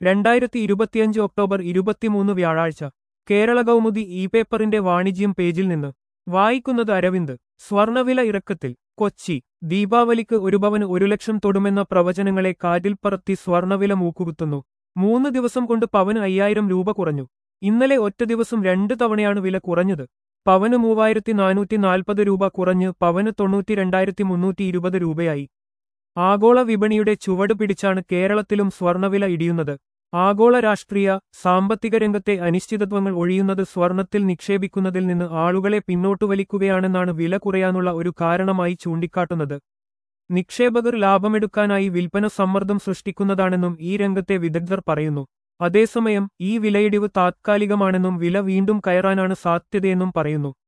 രണ്ടായിരത്തി ഇരുപത്തിയഞ്ച് ഒക്ടോബർ ഇരുപത്തിമൂന്ന് വ്യാഴാഴ്ച കേരള കൗമുദി ഇ പേപ്പറിന്റെ വാണിജ്യം പേജിൽ നിന്ന് വായിക്കുന്നത് അരവിന്ദ് സ്വർണവില ഇറക്കത്തിൽ കൊച്ചി ദീപാവലിക്ക് ഒരു പവന് ഒരു ലക്ഷം തൊടുമെന്ന പ്രവചനങ്ങളെ കാറ്റിൽ പറത്തി സ്വർണവില മൂക്കുകുത്തുന്നു മൂന്ന് ദിവസം കൊണ്ട് പവന് അയ്യായിരം രൂപ കുറഞ്ഞു ഇന്നലെ ഒറ്റ ദിവസം രണ്ട് തവണയാണ് വില കുറഞ്ഞത് പവന് മൂവായിരത്തി നാനൂറ്റി നാൽപ്പത് രൂപ കുറഞ്ഞ് പവന് തൊണ്ണൂറ്റി രണ്ടായിരത്തി മുന്നൂറ്റി ഇരുപത് രൂപയായി ആഗോള വിപണിയുടെ ചുവട് പിടിച്ചാണ് കേരളത്തിലും സ്വർണവില ഇടിയുന്നത് ആഗോള രാഷ്ട്രീയ സാമ്പത്തിക രംഗത്തെ അനിശ്ചിതത്വങ്ങൾ ഒഴിയുന്നത് സ്വർണത്തിൽ നിക്ഷേപിക്കുന്നതിൽ നിന്ന് ആളുകളെ പിന്നോട്ടു വലിക്കുകയാണെന്നാണ് വില കുറയാനുള്ള ഒരു കാരണമായി ചൂണ്ടിക്കാട്ടുന്നത് നിക്ഷേപകർ ലാഭമെടുക്കാനായി വിൽപ്പന സമ്മർദ്ദം സൃഷ്ടിക്കുന്നതാണെന്നും ഈ രംഗത്തെ വിദഗ്ധർ പറയുന്നു അതേസമയം ഈ വിലയിടിവ് താത്കാലികമാണെന്നും വില വീണ്ടും കയറാനാണ് സാധ്യതയെന്നും പറയുന്നു